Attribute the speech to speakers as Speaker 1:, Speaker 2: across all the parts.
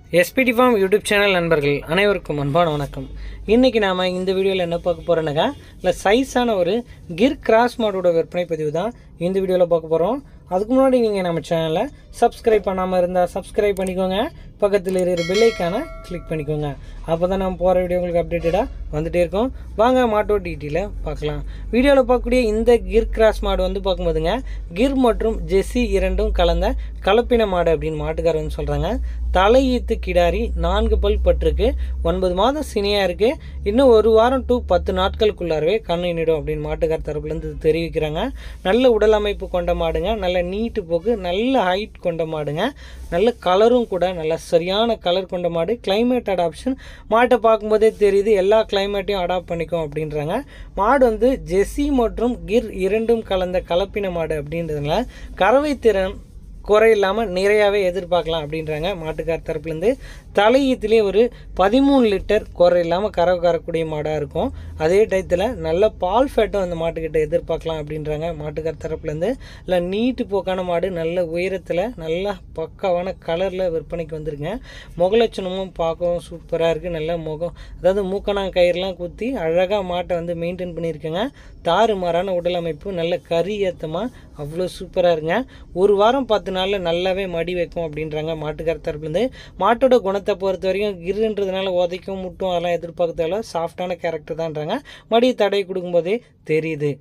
Speaker 1: SPD farm YouTube channel நண்பர்கள் அனைவருக்கும் அன்பான வணக்கம் இன்றைக்கி நாம் இந்த வீடியோவில் என்ன பார்க்க போகிறோன்னாக்கா இல்லை சைஸான ஒரு கிர் கிராஸ் மாடோட விற்பனை பதிவு தான் இந்த வீடியோவில் பார்க்க போகிறோம் அதுக்கு முன்னாடி நீங்கள் நம்ம சேனலை சப்ஸ்கிரைப் பண்ணாமல் இருந்தால் சப்ஸ்கிரைப் பண்ணிக்கோங்க பக்கத்தில் இருக்கிற பெல்லைக்கான கிளிக் பண்ணிக்கோங்க அப்போ தான் நம்ம போகிற வீடியோ உங்களுக்கு அப்டேட்டடாக வந்துகிட்டே இருக்கும் வாங்க மாட்டோ டீட்டெயிலை பார்க்கலாம் வீடியோவில் பார்க்கக்கூடிய இந்த கிர் கிராஸ் மாடு வந்து பார்க்கும்போதுங்க கிர் மற்றும் ஜெஸ்ஸி இரண்டும் கலந்த கலப்பின மாடு அப்படின்னு மாட்டுக்காரர் வந்து சொல்கிறாங்க தலையீத்து கிடாரி நான்கு பல் பட்டிருக்கு ஒன்பது மாதம் சினியாக இருக்குது இன்னும் ஒரு வாரம் டு பத்து நாட்களுக்குள்ளாரவே கண்ணினிடும் அப்படின்னு மாட்டுக்கார் தரப்புலேருந்து தெரிவிக்கிறாங்க நல்ல உடல் அமைப்பு கொண்ட மாடுங்க நல்ல நீட்டு போக்கு நல்ல ஹைட் கொண்ட மாடுங்க நல்ல கலரும் கூட நல்ல சரியான கலர் கொண்ட மாடு கிளைமேட் அடாப்ஷன் மாட்டை பார்க்கும்போதே தெரியுது எல்லா கிளைமேட்டையும் அடாப்ட் பண்ணிக்கும் அப்படின்றாங்க மாடு வந்து ஜெஸ்ஸி மற்றும் கிர் இரண்டும் கலந்த கலப்பின மாடு அப்படின்றதுனால கறவை திறன் குறை இல்லாமல் நிறையாவே எதிர்பார்க்கலாம் அப்படின்றாங்க மாட்டுக்கார் தரப்புலேருந்து தலையீத்துலேயே ஒரு பதிமூணு லிட்டர் குறை இல்லாமல் கறவை கறக்கூடிய மாடாக இருக்கும் அதே டயத்தில் நல்ல பால் ஃபேட்டும் அந்த மாட்டுக்கிட்ட எதிர்பார்க்கலாம் அப்படின்றாங்க மாட்டுக்கார் தரப்புலேருந்து இல்லை நீட்டு போக்கான மாடு நல்ல உயரத்தில் நல்ல பக்காவான கலரில் விற்பனைக்கு வந்துருங்க முகலட்சணமும் பார்க்கவும் சூப்பராக இருக்குது நல்ல முகம் அதாவது மூக்கணாங் கயிறுலாம் குத்தி அழகாக மாட்டை வந்து மெயின்டைன் பண்ணியிருக்கேங்க தாறுமாறான உடல் அமைப்பு நல்ல கறி ஏத்தமாக அவ்வளோ சூப்பராக இருங்க ஒரு வாரம் பத்து நாளில் நல்லாவே மடி வைக்கும் அப்படின்றாங்க மாட்டுக்கார தரப்புலேருந்து மாட்டோட குணத்தை பொறுத்த வரைக்கும் கிருன்றதுனால உதைக்கும் முட்டும் அதெல்லாம் எதிர்பார்க்க தேவையில்ல சாஃப்டான கேரக்டர் தான்றாங்க மடி தடை கொடுக்கும்போதே தெரியுது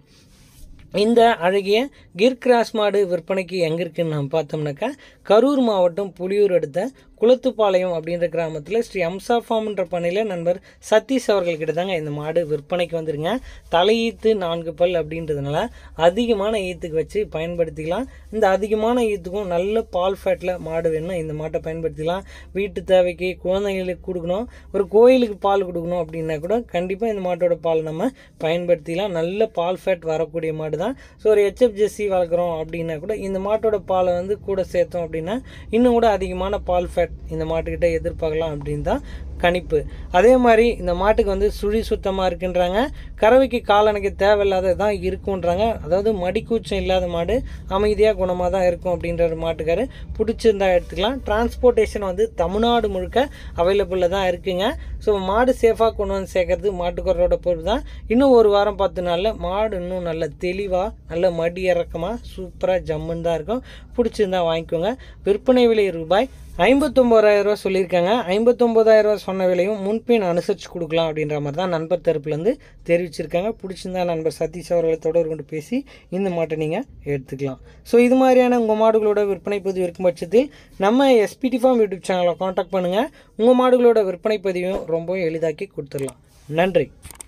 Speaker 1: இந்த அழகிய கிர் கிராஸ் மாடு விற்பனைக்கு எங்கே இருக்குன்னு நம்ம பார்த்தோம்னாக்கா கரூர் மாவட்டம் புலியூர் அடுத்த குளத்துப்பாளையம் அப்படின்ற கிராமத்தில் ஸ்ரீ அம்சா ஃபார்ம்ன்ற பண்ணையில் நண்பர் சதீஷ் அவர்கள்கிட்ட தாங்க இந்த மாடு விற்பனைக்கு வந்துருங்க தலையீத்து நான்கு பல் அப்படின்றதுனால அதிகமான ஈத்துக்கு வச்சு பயன்படுத்திக்கலாம் இந்த அதிகமான ஈத்துக்கும் நல்ல பால் ஃபேட்டில் மாடு வேணும் இந்த மாட்டை பயன்படுத்திக்கலாம் வீட்டு தேவைக்கு குழந்தைங்களுக்கு கொடுக்கணும் ஒரு கோயிலுக்கு பால் கொடுக்கணும் அப்படின்னா கூட கண்டிப்பாக இந்த மாட்டோட பால் நம்ம பயன்படுத்திக்கலாம் நல்ல பால் ஃபேட் வரக்கூடிய மாடு தான் ஸோ ஒரு ஹெச்எஃப் ஜெஸ்ஸி வளர்க்குறோம் அப்படின்னா கூட இந்த மாட்டோட பாலை வந்து கூட சேர்த்தோம் அப்படின்னா இன்னும் கூட அதிகமான பால் ஃபேட் இந்த மாட்டுக்கிட்ட எதிர்பார்க்கலாம் அப்படின்னு தான் கணிப்பு அதே மாதிரி இந்த மாட்டுக்கு வந்து சுழி சுத்தமாக இருக்குன்றாங்க கறவைக்கு காலணைக்கு தேவையில்லாத தான் இருக்குன்றாங்க அதாவது மடிக்கூச்சம் இல்லாத மாடு அமைதியாக குணமாக தான் இருக்கும் அப்படின்ற ஒரு மாட்டுக்காரு பிடிச்சிருந்தா எடுத்துக்கலாம் டிரான்ஸ்போர்ட்டேஷன் வந்து தமிழ்நாடு முழுக்க அவைலபிளில் தான் இருக்குங்க ஸோ மாடு சேஃபாக கொண்டு வந்து சேர்க்கறது மாட்டுக்காரரோட பொறுப்பு தான் இன்னும் ஒரு வாரம் பத்து நாளில் மாடு இன்னும் நல்ல தெளிவாக நல்ல மடி இறக்கமாக சூப்பராக ஜம்முன்னு தான் இருக்கும் பிடிச்சிருந்தா வாங்கிக்கோங்க விற்பனை விலை ரூபாய் ஐம்பத்தொம்போதாயிரம் ரூபா சொல்லியிருக்காங்க ஐம்பத்தொம்போதாயிரம் ரூபா சொன்ன விலையும் முன்பின் அனுசரித்து கொடுக்கலாம் அப்படின்ற மாதிரி தான் நண்பர் தரப்புலேருந்து தெரிவிச்சிருக்காங்க பிடிச்சிருந்தா நண்பர் சதீஷ் அவர்களை தொடர்பு கொண்டு பேசி இந்த மாட்டை நீங்கள் எடுத்துக்கலாம் ஸோ இது மாதிரியான உங்கள் மாடுகளோட விற்பனை பதிவு இருக்கும் பட்சத்தில் நம்ம எஸ்பிடி ஃபார்ம் யூடியூப் சேனலை காண்டாக்ட் பண்ணுங்கள் உங்கள் மாடுகளோட விற்பனை பதிவையும் ரொம்பவும் எளிதாக்கி கொடுத்துடலாம் நன்றி